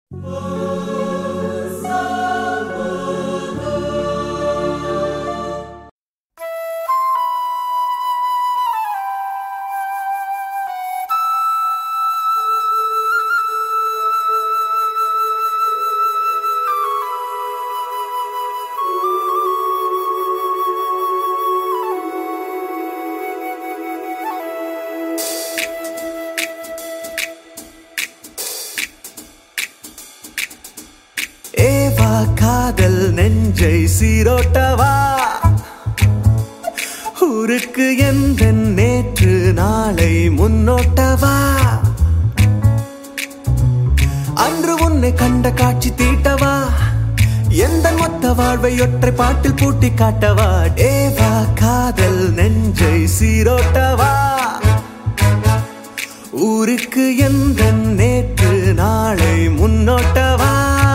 ஏவா காதல் நெஞ்சை சீரோட்டவா ஊருக்கு எந்த நேற்று நாளை முன்னோட்டவா அன்று உன்னை கண்ட காட்சி தீட்டவா எந்த மொத்த வாழ்வை ஒற்றை பாட்டில் பூட்டி காட்டவா ஏவா காதல் நெஞ்சை சீரோட்டவா ஊருக்கு எந்த நேற்று நாளை முன்னோட்டவா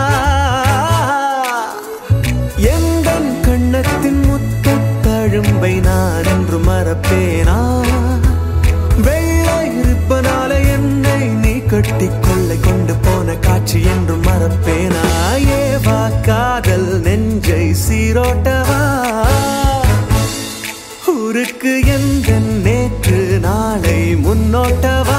எந்த கண்ணத்தின் முத்தத் தழும்பை நான் என்று மறப்பேனா வெள்ளை இருப்பனால என்னை நீ கட்டி கொள்ளை கொண்டு போன காட்சி என்று மறப்பேனா ஏவா காதல் நெஞ்சை சீரோட்டவா ஊருக்கு எந்த நேற்று நாளை முன்னோட்டவா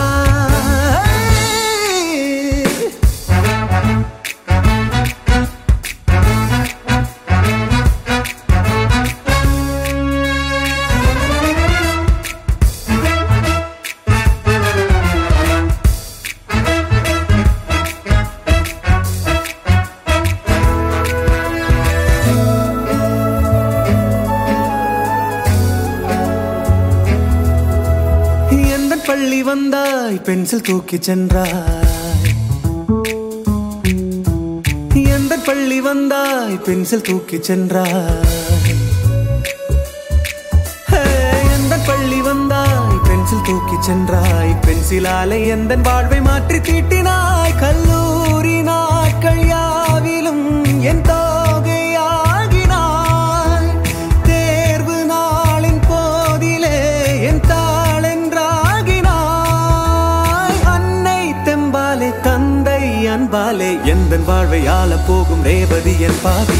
எந்த பள்ளி வந்தாய் பென்சில் தூக்கி சென்றாய் எந்த பள்ளி வந்தாய் பென்சில் தூக்கி சென்றாய் ஹே, எந்த பள்ளி வந்தாய் பென்சில் தூக்கி சென்றாய் பென்சிலாலை எந்த வாழ்வை மாற்றி தீட்டினாய் கல்லூரி நாட்கள் யாவிலும் என் தோகையாகினாய் தேர்வு நாளின் போதிலே என் தாளென்றாகினாய் அன்னை தெம்பாலே தந்தை அன்பாலே எந்த வாழ்வை ஆள போகும் ரேவதி என் பாவி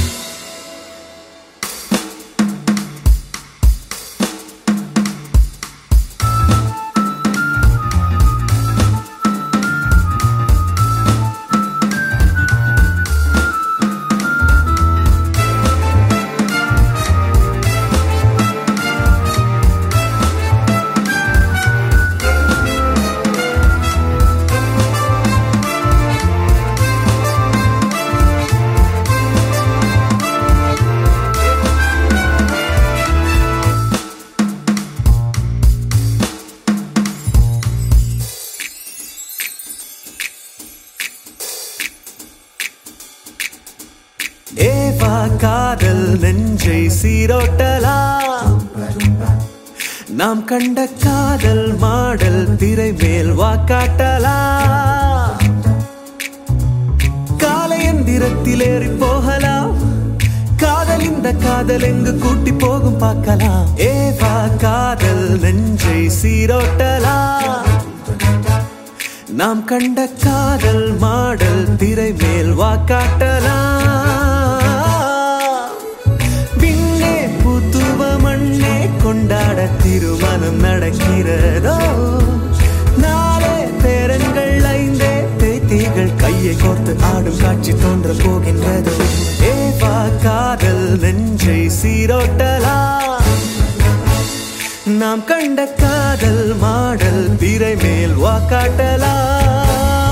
ஏவா காதல் நெஞ்சை சீரோட்டலாம் நாம் கண்ட காதல் மாடல் திரை மேல் வாக்காட்டலாம் காலை எந்திரத்தில் ஏறி போகலாம் காதல் இந்த காதல் எங்கு கூட்டி போகும் பார்க்கலாம் ஏவா காதல் நெஞ்சை சீரோட்டலாம் நாம் கண்ட காதல் மாடல் திரை மேல் வாக்காட்டலாம் விண்ணே புத்துவ மண்ணே கொண்டாட திருமணம் நடக்கிறதோ நாளே பேரன்கள் ஐந்தே பேத்திகள் கையை கோர்த்து ஆடும் காட்சி தோன்ற போகின்றதோ ஏவா காதல் நெஞ்சை சீரோட்டலாம் நாம் கண்ட காதல் மாடல் திரை மேல் வாக்காட்டலாம்